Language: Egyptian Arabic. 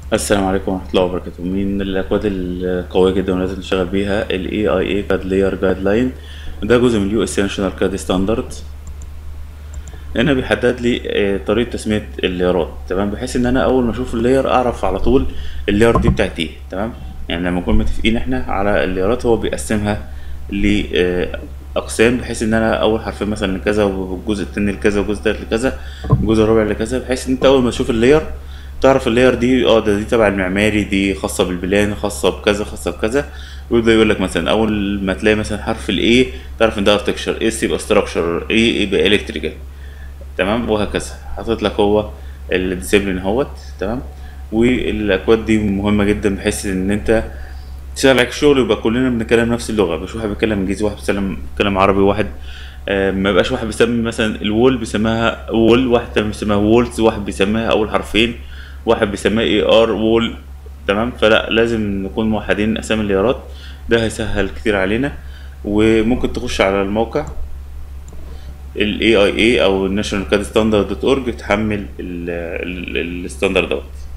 السلام عليكم ورحمة الله وبركاته من الأكواد القوية جدا ولازم نشتغل بيها ال AIA CAD Layer Guideline ده جزء من اليو اس ناشونال كاد ستاندرد هنا بيحدد لي آه، طريقة تسمية اللايرات تمام بحيث ان انا اول ما اشوف اللاير اعرف على طول اللاير دي بتاعت ايه تمام يعني لما نكون متفقين احنا على اللايرات هو بيقسمها لأقسام بحيث ان انا اول حرفين مثلا لكذا والجزء التاني لكذا والجزء التالت لكذا الجزء الرابع لكذا بحيث ان انت اول ما تشوف اللاير تعرف اللاير دي اه ده دي تبع المعماري دي خاصة بالبلان خاصة بكذا خاصة بكذا ويبدأ يقول لك مثلا أول ما تلاقي مثلا حرف ال A تعرف إن ده اركتكشر S يبقى ستراكشر A يبقى الكتريكال تمام وهكذا حاطط لك هو الديسيبلين اهوت تمام والأكواد دي مهمة جدا بحيث إن أنت تشتغل عليك الشغل يبقى كلنا بنتكلم نفس اللغة مش واحد بيتكلم إنجليزي واحد بيتكلم بيتكلم عربي واحد آه، ما يبقاش واحد بيسمي مثلا الوول بيسميها وول واحد تاني بيسميها وولز واحد بيسميها اول حرفين واحد بيسميها اي ار وول تمام فلا لازم نكون موحدين اسامي الليارات ده هيسهل كتير علينا وممكن تخش على الموقع ال AIA او National CAD Standard دوت اورج تحمل الستاندرد دوت